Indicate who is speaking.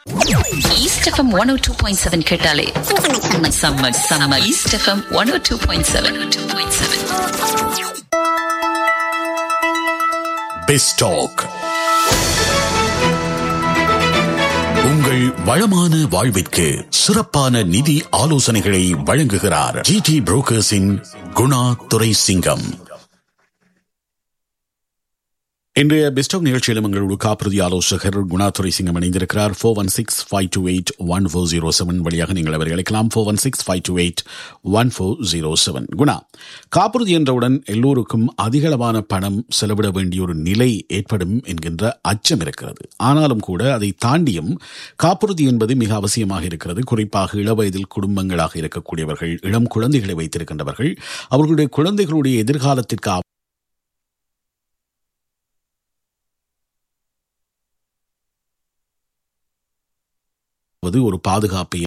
Speaker 1: east FM one O two point seven கேட்டாலே செம்ம செம்ம East FM one O two point seven two point seven
Speaker 2: பெஸ்டாக் உங்கள் வளமான வாழ்விற்கு சிறப்பான நிதி ஆலோசனைகளை வழங்குகிறார் ஜிடி புரோக்கர்ஸின் குணா துரை சிங்கம் இன்றைய பெஸ்டாக் நிகழ்ச்சியிலும் எங்களோட காப்புறுதி ஆலோசகர் குணாதுரை சிங்கம் இணைந்திருக்கிறார் four one six five two eight one four zero seven வழியாக நீங்கள் அவரை அழைக்கலாம் four one six five two eight one four zero seven Guna காப்புறுதி என்றவுடன் எல்லோருக்கும் அதிகளவான பணம் செலவிட வேண்டிய ஒரு நிலை ஏற்படும் என்கின்ற அச்சம் இருக்கிறது ஆனாலும் கூட அதை தாண்டியும் காப்புறுதி என்பது மிக அவசியமாக இருக்கிறது குறிப்பாக இளவயதில் குடும்பங்களாக இருக்கக்கூடியவர்கள் இளம் குழந்தைகளை வைத்திருக்கின்றவர்கள் அவர்களுடைய குழந்தைகளுடைய எதிர்காலத்திற்கு ஒரு பாதுகாப்பை